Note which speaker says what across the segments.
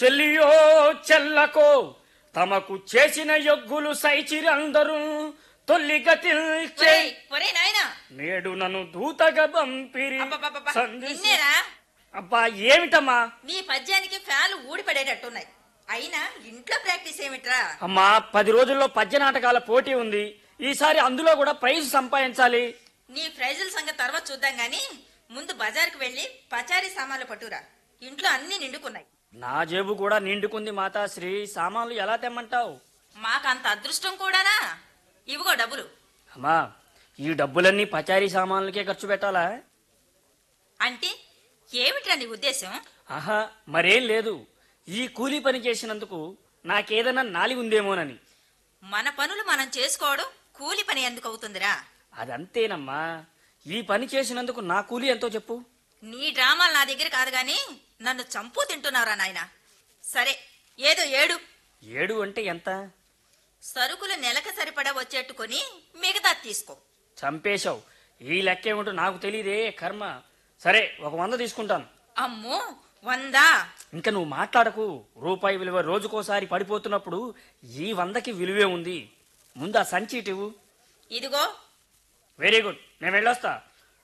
Speaker 1: చెల్లియో చెల్లకో తమకు చేసిన యొగ్గులు సైచిరందరూ తొల్లిగతిల్చే
Speaker 2: ఒరేయ్, ఒరేయ్ నాయనా
Speaker 1: నేడు నన్ను దూతగా పంపిరి
Speaker 2: అబ్బబ్బబ్బబ్బ,
Speaker 1: సందేశం-
Speaker 2: నిన్నేరా
Speaker 1: అబ్బా ఏమిటమ్మా
Speaker 2: నీ పద్యానికి ఫ్యాన్లు ఊడిపడేటట్టున్నాయి అయినా ఇంట్లో ప్రాక్టీస్ ఏమిట్రా
Speaker 1: అమ్మా పది రోజుల్లో పద్య నాటకాల పోటీ ఉంది ఈసారి అందులో కూడా ప్రైజ్ సంపాదించాలి
Speaker 2: నీ ప్రైజుల సంగతి తర్వాత చూద్దాం గాని ముందు బజార్కి వెళ్ళి పచారీ సామాన్లు పట్టురా ఇంట్లో అన్ని నిండుకున్నాయి
Speaker 1: నా జేబు కూడా నిండుకుంది మాతాశ్రీ సామాన్లు ఎలా తెమ్మంటావు
Speaker 2: మాకంత అదృష్టం కూడానా ఇవిగో డబ్బులు
Speaker 1: అమ్మా ఈ డబ్బులన్నీ పచారీ సామాన్లకే ఖర్చు పెట్టాలా
Speaker 2: అంటే ఏమిట్రా నీ ఉద్దేశం
Speaker 1: ఆహా మరేం లేదు ఈ కూలీ పని చేసినందుకు నాకేదైనా నాలి ఉందేమోనని
Speaker 2: మన పనులు మనం చేసుకోవడం కూలి పని ఎందుకు అవుతుందిరా
Speaker 1: అదంతేనమ్మా ఈ పని చేసినందుకు నా కూలీ ఎంతో చెప్పు
Speaker 2: నీ డ్రామాలు నా దగ్గర కాదు గాని నన్ను చంపు తింటున్నావురా నాయనా సరే ఏదో ఏడు
Speaker 1: ఏడు అంటే ఎంత
Speaker 2: సరుకులు నెలకు సరిపడా వచ్చేట్టు కొని మిగతా తీసుకో
Speaker 1: చంపేశావు ఈ లెక్క ఏమిటో నాకు తెలియదే కర్మ సరే ఒక వంద తీసుకుంటాను
Speaker 2: అమ్మో వందా
Speaker 1: ఇంకా నువ్వు మాట్లాడకు రూపాయి విలువ రోజుకోసారి పడిపోతున్నప్పుడు ఈ వందకి విలువే ఉంది ముందు ఆ సంచి ఇటు ఇవ్వు.
Speaker 2: ఇదిగో
Speaker 1: వెరీ గుడ్ నేను వెళ్ళొస్తా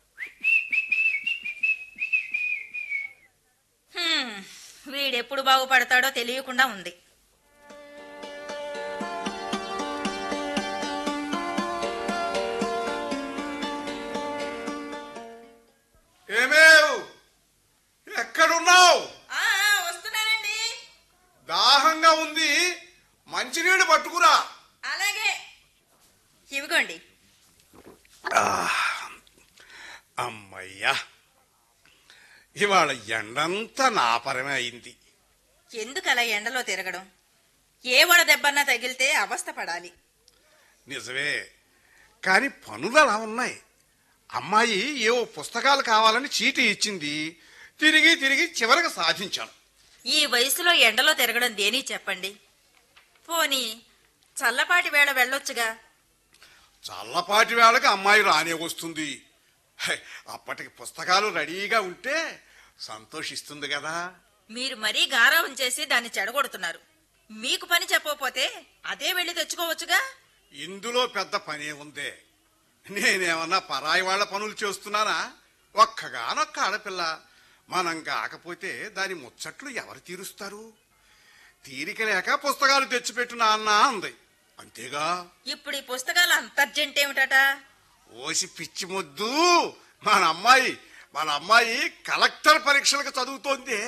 Speaker 2: హ్మ్, వీడెప్పుడు బాగుపడతాడో తెలియకుండా ఉంది
Speaker 3: ఏమేవ్ ఎక్కడున్నావు
Speaker 2: ఆ, వస్తున్నానండి
Speaker 3: దాహంగా ఉంది మంచినీళ్ళు పట్టుకురా
Speaker 2: అలాగే ఇవిగోండి
Speaker 3: అమ్మయ్యా ఇవాళ ఎండంతా నాపరమే అయింది
Speaker 2: ఎందుకు అలా ఎండలో తిరగడం ఏ వడ దెబ్బన్నా తగిలితే అవస్థ పడాలి
Speaker 3: నిజమే కానీ పనులు అలా ఉన్నాయి అమ్మాయి ఏవో పుస్తకాలు కావాలని చీటీ ఇచ్చింది తిరిగి తిరిగి చివరికి సాధించాను
Speaker 2: ఈ వయసులో ఎండలో తిరగడం దేని చెప్పండి పోనీ చల్లపాటి వేళ వెళ్ళొచ్చుగా
Speaker 3: చల్లపాటి వేళకి అమ్మాయి రానే వస్తుంది హై, అప్పటికి పుస్తకాలు రెడీగా ఉంటే సంతోషిస్తుంది కదా
Speaker 2: మీరు మరీ గారావం చేసి దాన్ని చెడగొడుతున్నారు మీకు పని చెప్పకపోతే అదే వెళ్ళి తెచ్చుకోవచ్చుగా
Speaker 3: ఇందులో పెద్ద పనే ఉందే నేనేమన్నా పరాయి వాళ్ళ పనులు చేస్తున్నానా ఒక్కగానొక్క ఆడపిల్ల మనం కాకపోతే దాని ముచ్చట్లు ఎవరు తీరుస్తారు తీరిక లేక పుస్తకాలు తెచ్చిపెట్టు నాన్న అంది అంతేగా
Speaker 2: ఇప్పుడు ఈ పుస్తకాలు అంత అర్జెంట్ ఏమిటట
Speaker 3: ఓసి పిచ్చి ముద్దు మన అమ్మాయి మన అమ్మాయి కలెక్టర్ పరీక్షలకు చదువుతోంది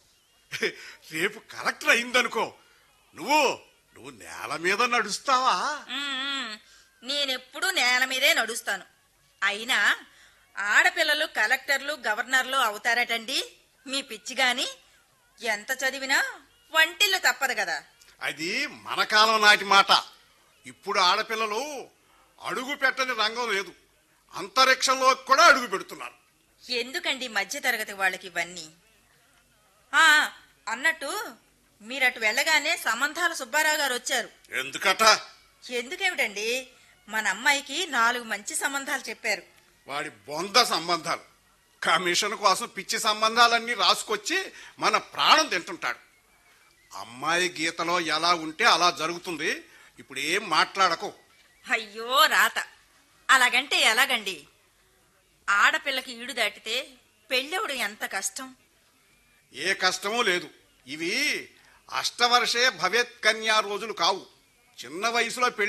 Speaker 3: రేపు కలెక్టర్ అయిందనుకో నువ్వు నువ్వు నేల మీద నడుస్తావా
Speaker 2: మ్మ్. నేనెప్పుడూ నేల మీదే నడుస్తాను అయినా ఆడపిల్లలు కలెక్టర్లు గవర్నర్లు అవుతారటండి మీ పిచ్చి గాని ఎంత చదివినా వంటిల్లు తప్పదు కదా
Speaker 3: అది మన కాలం నాటి మాట ఇప్పుడు ఆడపిల్లలు అడుగు పెట్టని రంగం లేదు అంతరిక్షంలో కూడా అడుగు పెడుతున్నారు
Speaker 2: ఎందుకండి మధ్యతరగతి వాళ్ళకి ఇవన్నీ ఆ అన్నట్టు మీరటు వెళ్ళగానే సమంతాల సుబ్బారావు గారు వచ్చారు
Speaker 3: ఎందుకట
Speaker 2: ఎందుకేమిటండి మన అమ్మాయికి నాలుగు మంచి సంబంధాలు చెప్పారు
Speaker 3: వాడి బొంద సంబంధాలు కమిషన్ కోసం పిచ్చి సంబంధాలన్నీ రాసుకొచ్చి మన ప్రాణం తింటుంటాడు అమ్మాయి గీతలో ఎలా ఉంటే అలా జరుగుతుంది ఇప్పుడు ఏం మాట్లాడకు
Speaker 2: అయ్యో రాత అలాగంటే ఎలాగండి ఆడపిల్లకి ఈడు దాటితే పెళ్ళెవడు ఎంత కష్టం
Speaker 3: ఏ కష్టమూ లేదు ఇవి అష్టవర్షే భవేత్ కన్యా రోజులు కావు చిన్న వయసులో పెళ్లి